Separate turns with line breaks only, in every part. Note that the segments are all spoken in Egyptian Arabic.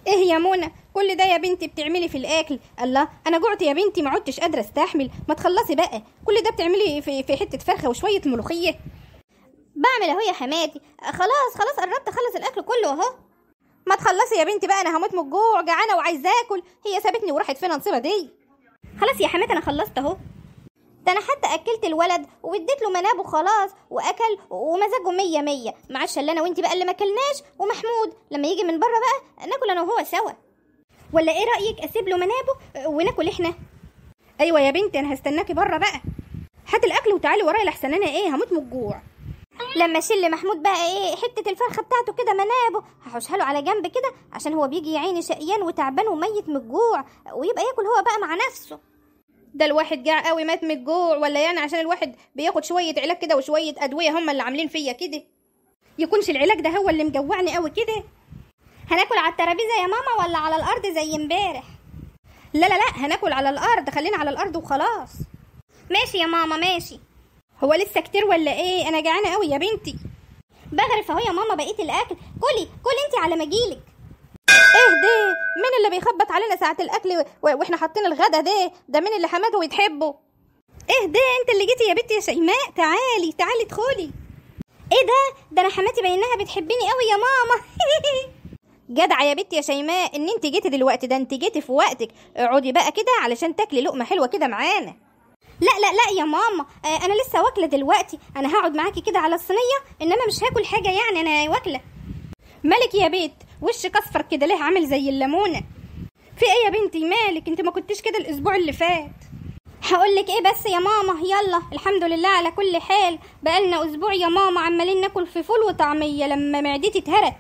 ايه يا منى كل ده يا بنتي بتعملي في الاكل الله انا جعت يا بنتي ما عدتش قادره استحمل ما تخلصي بقى كل ده بتعملي في في حته فرخه وشويه ملوخيه
بعمل اهو يا حماتي خلاص خلاص قربت اخلص الاكل كله اهو
ما تخلصي يا بنتي بقى انا هموت من الجوع جعانه وعايزه اكل هي سابتني وراحت فين نصيبه دي
خلاص يا حماتي انا خلصت اهو ده انا حتى اكلت الولد واديت له منابه خلاص واكل ومزاجه مية مية ما عادش الا انا وانت بقى اللي ما اكلناش ومحمود لما يجي من بره بقى ناكل انا وهو سوا ولا ايه رايك اسيب له منابه وناكل احنا
ايوه يا بنتي انا هستناكي بره بقى هات الاكل وتعالي ورايا لحسن انا ايه هموت من الجوع
لما اشيل محمود بقى ايه حته الفرخه بتاعته كده منابه هحوشها له على جنب كده عشان هو بيجي يا عيني شقيان وتعبان وميت من الجوع ويبقى ياكل هو بقى مع نفسه
ده الواحد جاع قوي مات من الجوع ولا يعني عشان الواحد بياخد شويه علاج كده وشويه ادويه هم اللي عاملين فيا كده يكونش العلاج ده هو اللي مجوعني قوي كده
هناكل على الترابيزه يا ماما ولا على الارض زي امبارح
لا لا لا هناكل على الارض خلينا على الارض وخلاص
ماشي يا ماما ماشي
هو لسه كتير ولا ايه انا جعانه قوي يا بنتي
بغرف اهو يا ماما بقيه الاكل كلي كلي انت على ما اجيلك
ايه ده مين اللي بيخبط علينا ساعه الاكل و... واحنا حاطين الغدا ده ده مين اللي حماده ويتحبه ايه ده انت اللي جيتي يا بنتي يا شيماء تعالي تعالي ادخلي
ايه ده ده انا حماتي باينها بتحبني قوي يا ماما
جدعه يا بنتي يا شيماء ان انت جيتي دلوقتي ده انت جيتي في وقتك اقعدي بقى كده علشان تاكلي لقمه حلوه كده معانا
لا لا لا يا ماما آه انا لسه واكله دلوقتي انا هقعد معاكي كده على الصينيه انما مش هاكل حاجه يعني انا واكله
مالك يا بيت وشك اصفر كده ليه عامل زي الليمونه في ايه يا بنتي مالك انت ما كنتش كده الاسبوع اللي فات
هقول لك ايه بس يا ماما يلا الحمد لله على كل حال بقالنا اسبوع يا ماما عمالين ناكل في فول وطعميه لما معدتي اتهرت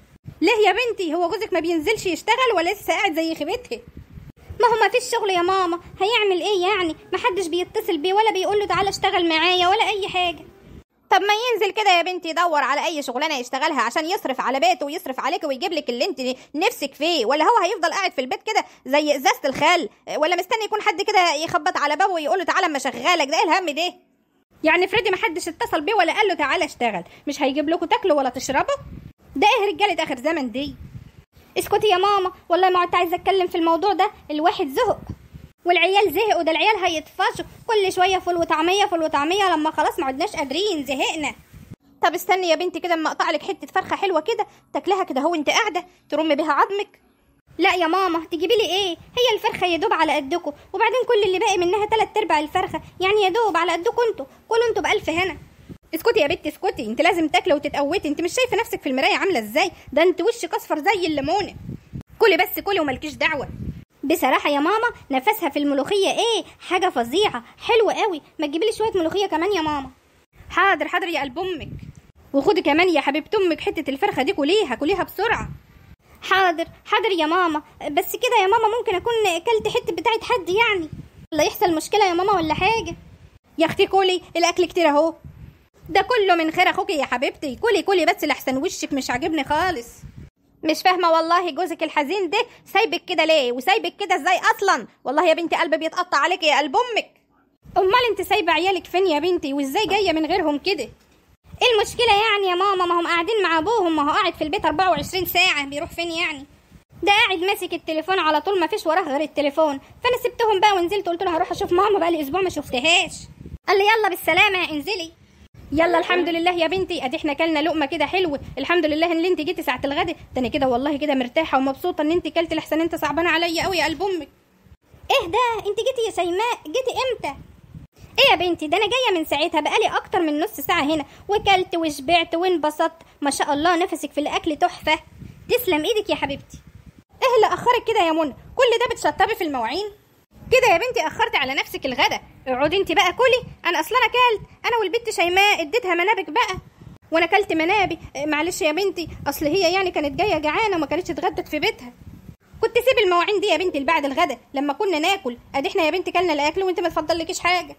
ليه يا بنتي هو جوزك ما بينزلش يشتغل ولا لسه قاعد زي خيبتها
ما هو ما فيش شغل يا ماما هيعمل ايه يعني ما حدش بيتصل بيه ولا بيقول له تعالى اشتغل معايا ولا اي حاجه
طب ما ينزل كده يا بنتي يدور على اي شغلانه يشتغلها عشان يصرف على بيته ويصرف عليك ويجيب لك اللي انت نفسك فيه ولا هو هيفضل قاعد في البيت كده زي ازازه الخل ولا مستني يكون حد كده يخبط على بابه ويقول له تعالى اما اشغلك ده ايه الهم ده يعني افرضي ما حدش اتصل بيه ولا قال له تعالى اشتغل مش هيجيب لكم تاكلوا ولا تشربوا ده ايه رجاله اخر زمن دي
اسكتي يا ماما والله ما عدت عايزه اتكلم في الموضوع ده الواحد زهق والعيال زهقوا ده العيال هيطفشوا كل شويه فول وطعميه فول وطعميه لما خلاص ما عدناش قادرين زهقنا
طب استني يا بنتي كده اما اقطع لك حته فرخه حلوه كده تاكلها كده هو انت قاعده ترمي بيها عظمك
لا يا ماما تجيبي لي ايه هي الفرخه يا دوب على قدكم وبعدين كل اللي باقي منها تلات ارباع الفرخه يعني يا دوب على قدكم انتوا كلوا انتوا بالف هنا
اسكتي يا بنتي اسكتي انت لازم تاكلي وتتقوتي انت مش شايفه نفسك في المرايه عامله ازاي ده انت وشك اصفر زي الليمونه كلي بس كلي وملكيش دعوه
بصراحة يا ماما نفسها في الملوخية ايه حاجة فظيعة حلوة قوي ما تجيبي لي شوية ملوخية كمان يا ماما
حاضر حاضر يا قلب امك وخدي كمان يا حبيبه امك حتة الفرخة دي كليها كليها بسرعة
حاضر حاضر يا ماما بس كده يا ماما ممكن اكون اكلت حتة بتاعت حد يعني لا يحصل مشكلة يا ماما ولا حاجة
يا اختي كلي الاكل كتير اهو ده كله من خير اخوكي يا حبيبتي كلي كلي بس لحسن وشك مش عاجبني خالص مش فاهمه والله جوزك الحزين ده سايبك كده ليه وسايبك كده ازاي اصلا والله يا بنتي قلبي بيتقطع عليك يا قلب امك امال انت سايبه عيالك فين يا بنتي وازاي جايه من غيرهم كده
ايه المشكله يعني يا ماما ما هم قاعدين مع ابوهم ما هو قاعد في البيت 24 ساعه بيروح فين يعني ده قاعد ماسك التليفون على طول ما فيش وراه غير التليفون فانا سبتهم بقى ونزلت قلت له هروح اشوف ماما بقى لي اسبوع ما شفتهاش قال لي يلا بالسلامه انزلي
يلا الحمد لله يا بنتي ادي احنا كلنا لقمه كده حلوه الحمد لله ان انت جيتي ساعه الغدا ده انا كده والله كده مرتاحه ومبسوطه ان انت كلتي لحسن انت صعبانه عليا قوي يا قلب امك
ايه ده انت جيتي يا شيماء جيتي امتى ايه يا بنتي ده انا جايه من ساعتها بقالي اكتر من نص ساعه هنا وكلت وشبعت وانبسطت ما شاء الله نفسك في الاكل تحفه تسلم ايدك يا حبيبتي
ايه اللي اخرك كده يا منى كل ده بتشطبي في المواعين كده يا بنتي اخرتي على نفسك الغدا اقعدي انت بقى كلي انا اصلا اكلت انا والبنت شيماء اديتها منابك بقى وانا اكلت منابي معلش يا بنتي اصل هي يعني كانت جايه جعانه وما كانتش اتغدت في بيتها كنت سيب المواعين دي يا بنتي لبعد الغدا لما كنا ناكل ادي احنا يا بنتي كلنا الاكل وانت ما تفضلكيش حاجه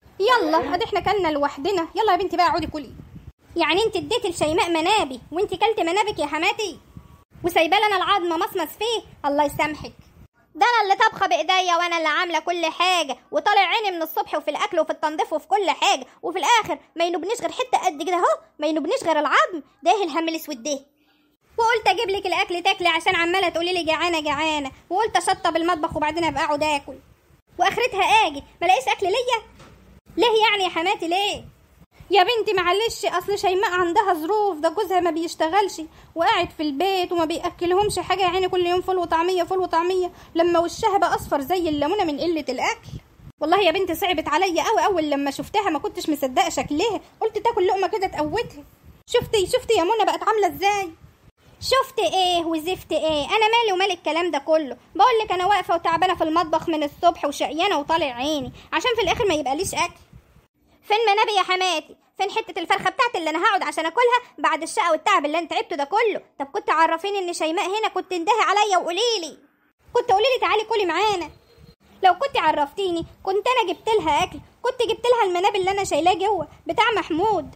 يلا ادي احنا كلنا لوحدنا يلا يا بنتي بقى اقعدي كلي
يعني انت اديتي لشيماء منابي وانت كلت منابك يا حماتي وسايبه لنا العظم مصمص فيه الله يسامحك ده انا اللي طبخه بايديا وانا اللي عامله كل حاجه وطالع عيني من الصبح وفي الاكل وفي التنظيف وفي كل حاجه وفي الاخر ما ينوبنيش غير حته قد كده اهو ما ينوبنيش غير العظم ده ايه الهم الاسود ده
وقلت اجيب لك الاكل تاكلي عشان عماله تقولي لي جعانه جعانه وقلت اشطب المطبخ وبعدين ابقى اقعد اكل واخرتها اجي ما الاقيش اكل ليا ليه يعني يا حماتي ليه يا بنتي معلش اصل شيماء عندها ظروف ده جوزها ما بيشتغلش وقاعد في البيت وما بياكلهمش حاجه يا عيني كل يوم فول وطعميه فول وطعميه لما وشها بقى اصفر زي الليمونه من قله الاكل والله يا بنتي صعبت عليا قوي اول لما شفتها ما كنتش مصدقه شكلها قلت تاكل لقمه كده تقوتها شفتي شفتي يا منى بقت عامله ازاي
شفت ايه وزفت ايه انا مالي ومال الكلام ده كله بقول لك انا واقفه وتعبانه في المطبخ من الصبح وشقيانه وطالع عيني عشان في الاخر ما يبقاليش اكل فين منابي يا حماتي فين حته الفرخه بتاعتي اللي انا هقعد عشان اكلها بعد الشقه والتعب اللي انا تعبته ده كله طب كنت عرفيني ان شيماء هنا كنت اندهي عليا وقولي لي
كنت قولي لي تعالي كلي معانا لو كنت عرفتيني كنت انا جبت لها اكل كنت جبت لها المناب اللي انا شايلاه جوه بتاع محمود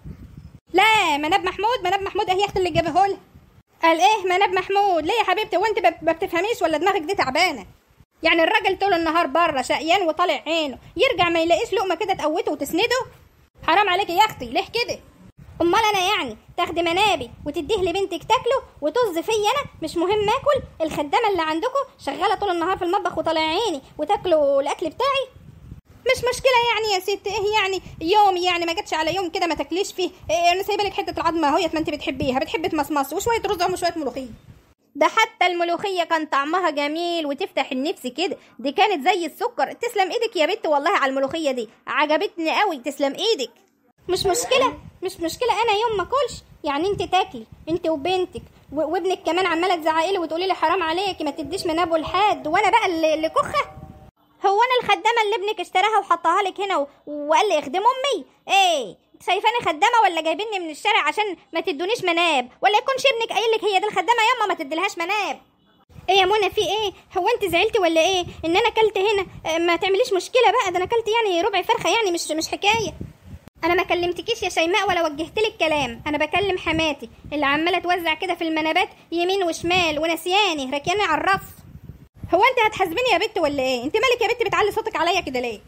لا مناب محمود مناب محمود اهي اختي اللي جابه لها قال ايه مناب محمود ليه يا حبيبتي وانت ما بتفهميش ولا دماغك دي تعبانه يعني الراجل طول النهار بره شقيان وطالع عينه يرجع ما يلاقيش لقمه كده تقوته وتسنده حرام عليكي يا اختي ليه كده
امال انا يعني تاخدي منابي وتديه لبنتك تاكله وطز فيا انا مش مهم اكل الخدامه اللي عندكم شغاله طول النهار في المطبخ وطالع عيني وتاكلوا الاكل بتاعي
مش مشكله يعني يا ست ايه يعني يوم يعني ما جاتش على يوم كده ما تاكليش فيه إيه انا سايبه لك حته العظمه اهوت ما انت بتحبيها بتحبي تمصمص وشويه رز وشويه ملوخيه ده حتى الملوخية كان طعمها جميل وتفتح النفس كده دي كانت زي السكر تسلم ايدك يا بنت والله على الملوخية دي عجبتني قوي تسلم ايدك
مش مشكلة مش مشكلة انا يوم ما اكلش يعني انت تاكلي انت وبنتك وابنك كمان عمالة تزعقلي وتقولي لي حرام عليكي ما تديش منابه لحد وانا بقى اللي كخة هو انا الخدامة اللي ابنك اشتراها وحطها لك هنا وقال لي اخدم امي ايه شايفاني خدامه ولا جايبيني من الشارع عشان ما تدونيش مناب ولا يكونش ابنك قايل لك هي دي الخدامه ياما ما تديلهاش مناب ايه يا منى في ايه هو انت زعلتي ولا ايه ان انا اكلت هنا ما تعمليش مشكله بقى ده انا اكلت يعني ربع فرخه يعني مش مش حكايه
انا ما كلمتكيش يا شيماء ولا وجهت لك كلام انا بكلم حماتي اللي عماله توزع كده في المنابات يمين وشمال ونسياني ركياني على الرف هو انت هتحاسبيني يا بت ولا ايه انت مالك يا بت بتعلي صوتك عليا كده ليه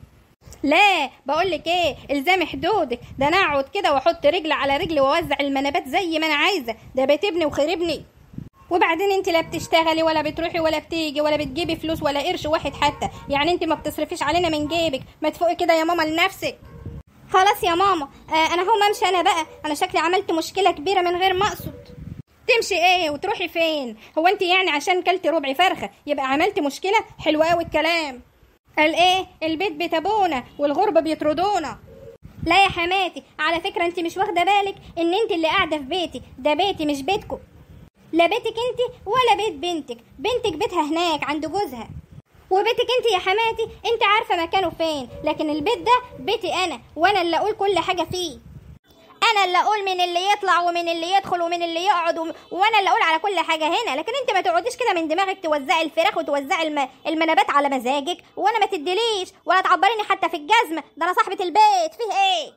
لا بقول لك ايه الزامي حدودك ده انا اقعد كده واحط رجل على رجل واوزع المنابات زي ما انا عايزه ده بيت ابني وخربني وبعدين انت لا بتشتغلي ولا بتروحي ولا بتيجي ولا بتجيبي فلوس ولا قرش واحد حتى يعني انت ما بتصرفيش علينا من جيبك ما تفوقي كده يا ماما لنفسك
خلاص يا ماما آه انا هو امشي انا بقى انا شكلي عملت مشكله كبيره من غير ما اقصد
تمشي ايه وتروحي فين هو انت يعني عشان كلتي ربع فرخه يبقى عملتي مشكله حلوه قوي الكلام قال ايه البيت بيت ابونا والغربه بيطردونا
لا يا حماتي على فكره انت مش واخده بالك ان انت اللي قاعده في بيتي ده بيتي مش بيتكم لا بيتك انت ولا بيت بنتك بنتك بيتها هناك عند جوزها وبيتك انت يا حماتي انت عارفه مكانه فين لكن البيت ده بيتي انا وانا اللي اقول كل حاجه فيه انا اللي اقول من اللي يطلع ومن اللي يدخل ومن اللي يقعد وم... وانا اللي اقول على كل حاجه هنا لكن انت ما تقعديش كده من دماغك توزعي الفراخ وتوزعي الم... المنابات على مزاجك وانا ما تديليش ولا تعبريني حتى في الجزمه ده انا صاحبه البيت فيه ايه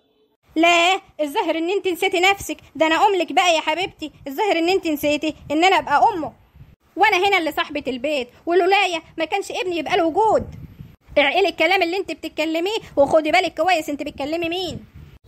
لا الظاهر ان انت نسيتي نفسك ده انا املك بقى يا حبيبتي الظاهر ان انت نسيتي ان انا ابقى امه وانا هنا اللي صاحبه البيت والولايه ما كانش ابني يبقى له وجود اعقلي الكلام اللي انت بتتكلميه وخدي بالك كويس انت بتكلمي مين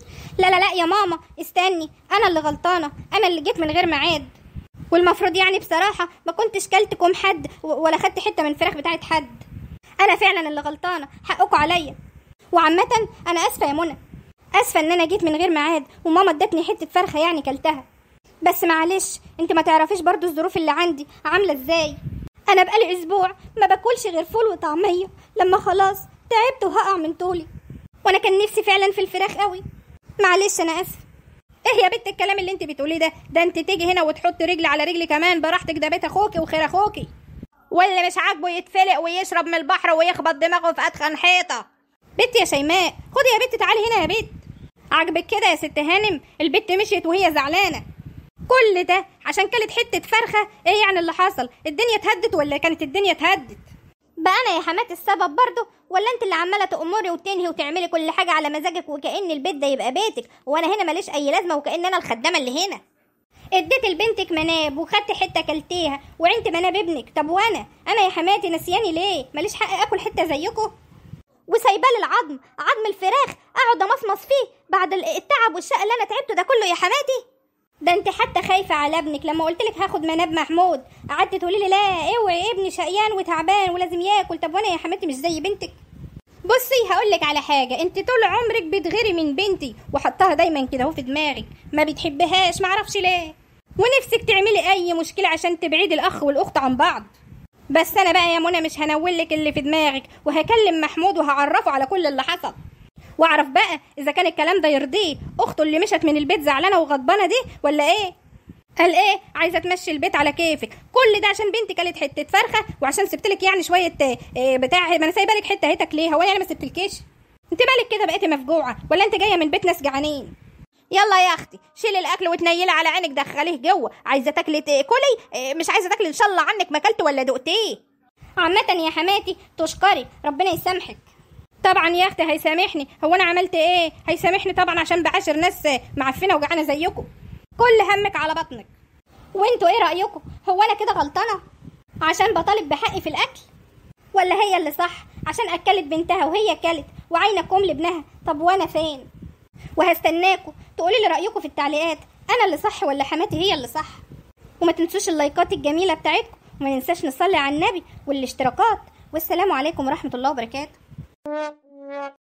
لا لا لا يا ماما استني انا اللي غلطانه انا اللي جيت من غير ميعاد والمفروض يعني بصراحه ما كنتش كلتكم حد ولا خدت حته من الفراخ بتاعت حد انا فعلا اللي غلطانه حقكم عليا وعامه انا اسفه يا منى اسفه ان انا جيت من غير ميعاد وماما ادتني حته فرخه يعني كلتها بس معلش انت ما تعرفيش برضو الظروف اللي عندي عامله ازاي انا بقالي اسبوع ما باكلش غير فول وطعميه لما خلاص تعبت وهقع من طولي وانا كان نفسي فعلا في الفراخ قوي معلش انا اسف
ايه يا بنت الكلام اللي انت بتقوليه ده ده انت تيجي هنا وتحطي رجل على رجل كمان براحتك ده بيت اخوكي وخير اخوكي واللي مش عاجبه يتفلق ويشرب من البحر ويخبط دماغه في اتخن حيطه بنت يا شيماء خدي يا بنت تعالي هنا يا بنت عاجبك كده يا ست هانم البت مشيت وهي زعلانه كل ده عشان كلت حته فرخه ايه يعني اللي حصل الدنيا اتهدت ولا كانت الدنيا اتهدت
بقى انا يا حماتي السبب برضه ولا انت اللي عماله تأمري وتنهي وتعملي كل حاجه على مزاجك وكأن البيت ده يبقى بيتك وانا هنا ماليش اي لازمه وكأن انا الخدامه اللي هنا اديت لبنتك مناب وخدت حته كلتيها وعينت مناب ابنك طب وانا انا يا حماتي نسياني ليه ماليش حق اكل حته زيكم وسايبه العظم عظم الفراخ اقعد امصمص فيه بعد التعب والشقه اللي انا تعبته ده كله يا حماتي ده انت حتى خايفه على ابنك لما قلت لك هاخد مناب محمود قعدت تقولي لي لا اوعي ابني شقيان وتعبان ولازم ياكل طب وانا يا حماتي مش زي بنتك
بصي هقول لك على حاجه انت طول عمرك بتغيري من بنتي وحطها دايما كده اهو في دماغك ما بتحبهاش معرفش ليه ونفسك تعملي اي مشكله عشان تبعدي الاخ والاخت عن بعض بس انا بقى يا منى مش هنول لك اللي في دماغك وهكلم محمود وهعرفه على كل اللي حصل واعرف بقى اذا كان الكلام ده يرضيه اخته اللي مشت من البيت زعلانه وغضبانه دي ولا ايه قال ايه عايزه تمشي البيت على كيفك كل ده عشان بنتي كانت حته فرخه وعشان سبتلك يعني شويه إيه بتاع ما انا سايبه لك حته هيتك ليه هو يعني ما سبتلكيش انت مالك كده بقيتي مفجوعه ولا انت جايه من بيت ناس جعانين يلا يا اختي شيلي الاكل وتنيلي على عينك دخليه جوه عايزه تاكلي كلي إيه مش عايزه تاكلي ان شاء الله عنك ما اكلت ولا دقتيه
عامه يا حماتي تشكري ربنا يسامحك
طبعا يا اختي هيسامحني هو انا عملت ايه هيسامحني طبعا عشان بعاشر ناس معفنه وجعانه زيكم كل همك على بطنك
وانتوا ايه رايكم هو انا كده غلطانه عشان بطالب بحقي في الاكل ولا هي اللي صح عشان اكلت بنتها وهي كلت وعاينه كوم لابنها طب وانا فين وهستناكم تقولي لي رايكم في التعليقات انا اللي صح ولا حماتي هي اللي صح وما تنسوش اللايكات الجميله بتاعتكم وما ننساش نصلي على النبي والاشتراكات والسلام عليكم ورحمه الله وبركاته